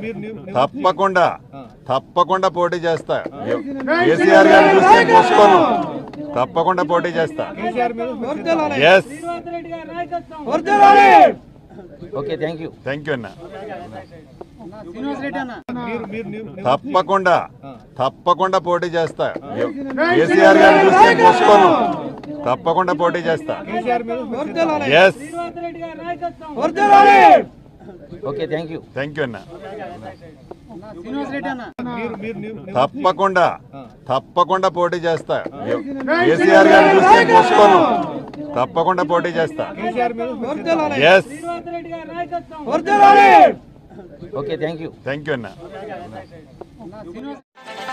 తప్పకుండా తప్పకుండా పోటీ చేస్తా కేసీఆర్ గారు చూస్తే పోసుకోను తప్పకుండా పోటీ చేస్తా yes okay thank you thank you అన్న తప్పకుండా తప్పకుండా పోటీ చేస్తా కేసీఆర్ గారు చూస్తే పోసుకోను తప్పకుండా పోటీ చేస్తా yes okay thank you thank you అన్న తప్పకుండా తప్పకుండా పోటీ చేస్తా కేసీఆర్ గారు చూస్తే పోసుకోను తప్పకుండా పోటీ చేస్తా yes okay thank you thank you అన్న